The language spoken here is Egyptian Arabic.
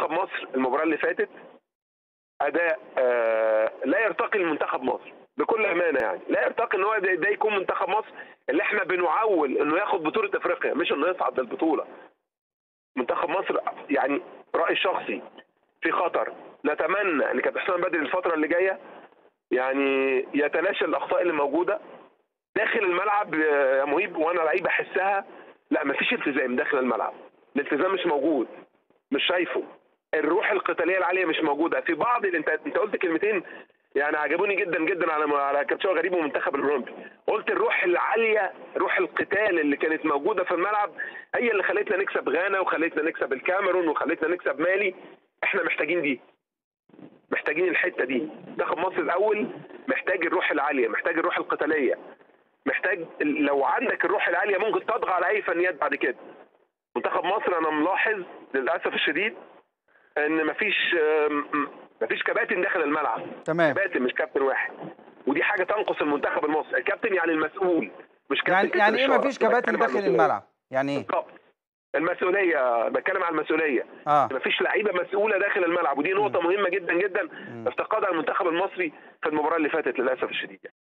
منتخب مصر المباراه اللي فاتت اداء آه لا يرتقي لمنتخب مصر بكل امانه يعني لا يرتقي ان هو ده, ده يكون منتخب مصر اللي احنا بنعول انه ياخد بطوله افريقيا مش انه يصعد للبطوله منتخب مصر يعني رايي الشخصي في خطر نتمنى ان كابتن حسام بدري الفتره اللي جايه يعني يتلاشى الاخطاء اللي موجوده داخل الملعب آه، يا مهيب وانا لعيب بحسها لا مفيش التزام داخل الملعب الالتزام مش موجود مش شايفه الروح القتاليه العاليه مش موجوده في بعض انت انت قلت كلمتين يعني عجبوني جدا جدا على على كابتن شوقي غريب ومنتخب الاولمبي قلت الروح العاليه روح القتال اللي كانت موجوده في الملعب هي اللي خلتنا نكسب غانا وخلتنا نكسب الكاميرون وخلتنا نكسب مالي احنا محتاجين دي محتاجين الحته دي منتخب مصر الاول محتاج الروح العاليه محتاج الروح القتاليه محتاج لو عندك الروح العاليه ممكن تطغى على اي فنيات بعد كده منتخب مصر انا ملاحظ للاسف الشديد ان مفيش آم، مفيش كباتن داخل الملعب تمام كباتن مش كابتن واحد ودي حاجه تنقص المنتخب المصري الكابتن يعني المسؤول مش كابتن يعني كابتن يعني ايه الشرف. مفيش أنا كباتن بتكلم عن داخل المسؤولية. الملعب يعني ايه بالظبط المسؤوليه بتكلم عن المسؤوليه اه مفيش لعيبه مسؤوله داخل الملعب ودي نقطه مهمه جدا جدا افتقدها المنتخب المصري في المباراه اللي فاتت للاسف الشديد